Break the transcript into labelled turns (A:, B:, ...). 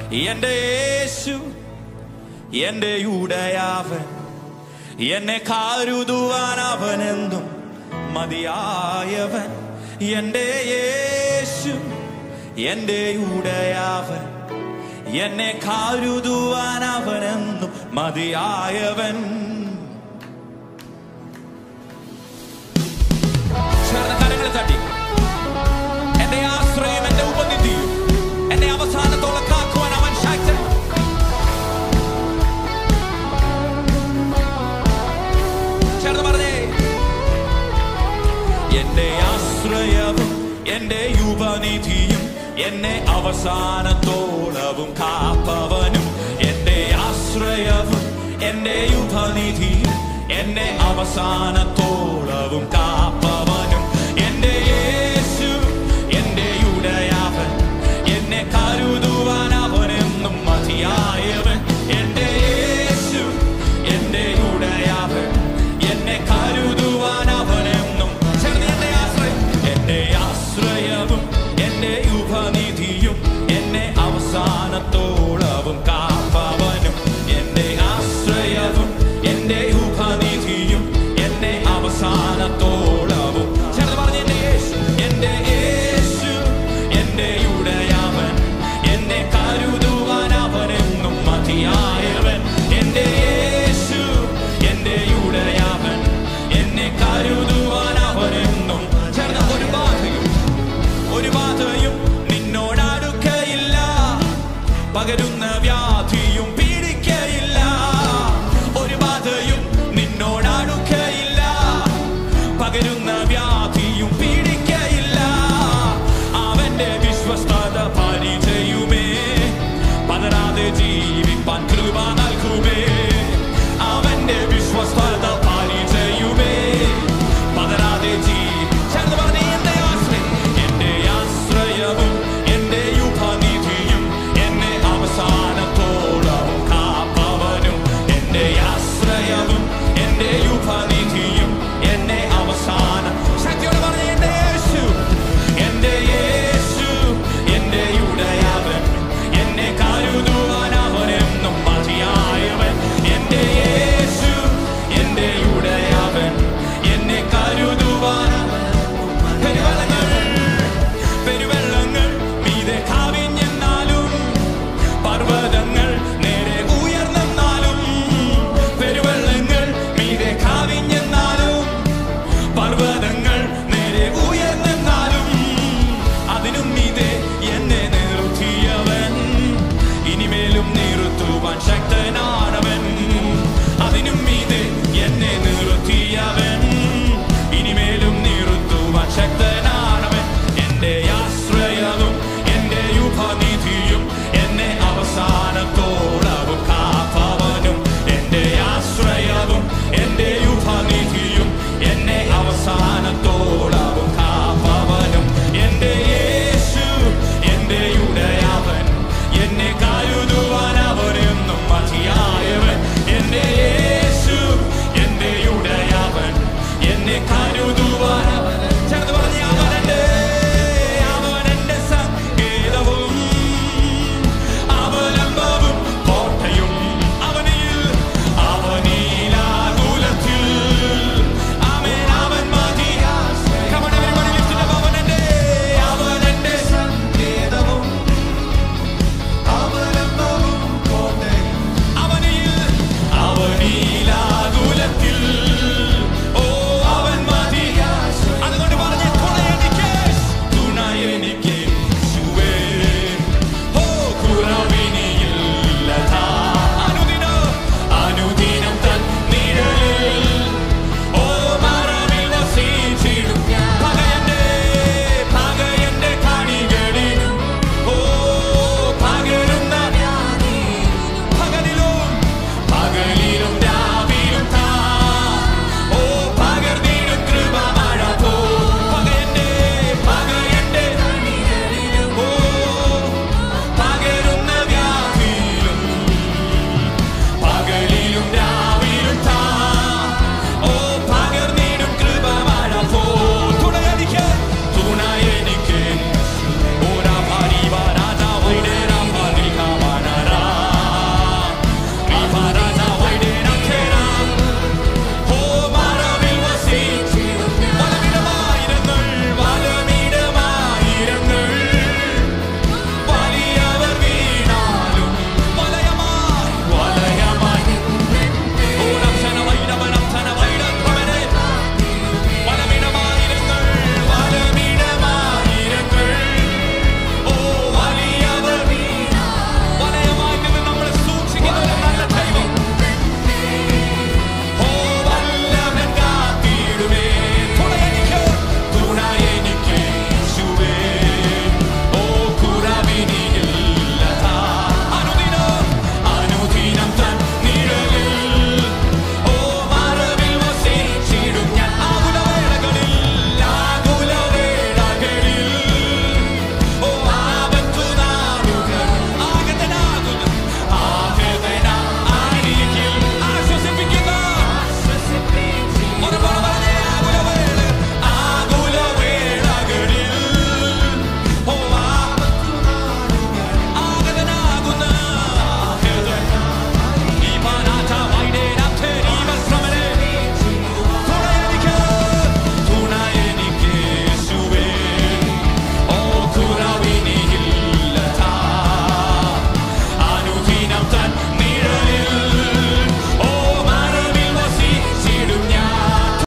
A: എന്റെ യേശു എന്റെ ഉടയാവൻ എന്നെ കാരുതുവാൻ അവനെന്തും മതിയായവൻ എന്റെ യേശു എന്റെ ഉടയാവൻ എന്നെ കാരുതുവാൻ അവനെന്തും മതിയായവൻ ചേർന്ന കരങ്ങളെ തട്ടി എന്റെ ആശ്രയം എന്റെ ഉപനിധിയും എന്നെ അവസാനത്തോളം കാക്കുവാൻ അവൻ ശക്തൻ ചേർന്ന് പറഞ്ഞേ എന്റെ ആശ്രയവും എന്റെ യുവനിധിയും എന്നെ അവസാനത്തോളവും കാപ്പവനും എന്റെ ആശ്രയവും എന്റെ യുവനിധിയും എന്നെ അവസാനത്തോളവും കാപ്പവനും എന്റെ യേശു എന്റെ ഉടയാവൻ എന്നെ കരുതുവാൻ അവനെന്നും മതിയായവൻ എന്റെ യേശു എന്റെ ഉടയാവൻ എന്നെ കരുതുവാൻ അവനെന്നും ചേർന്ന് എന്റെ ആശ്രയം എന്റെ ആശ്രയവും എന്റെ ഉപനിധിയും എന്നെ അവസാനത്തോളവും കാപ്പവനും എന്റെ ആശ്രയവും എന്റെ ഉപനിധിയും എന്നെ അവസാനത്തോളവും ചേർന്ന് പറഞ്ഞ എന്റെ യേശു എന്റെ യേശു എന്റെ ഉടയാവൻ എന്നെ കരുതുവാൻ അവനെന്നും മതിയായവൻ എന്റെ യേശു എന്റെ ഉടയാവൻ എന്നെ കരുതുവാൻ അവനെന്നും ചേർന്ന ഒരു ബാധയും ഒരു ബാധയും നിന്നോടടുക്കയില്ല പകരുന്ന വ്യാ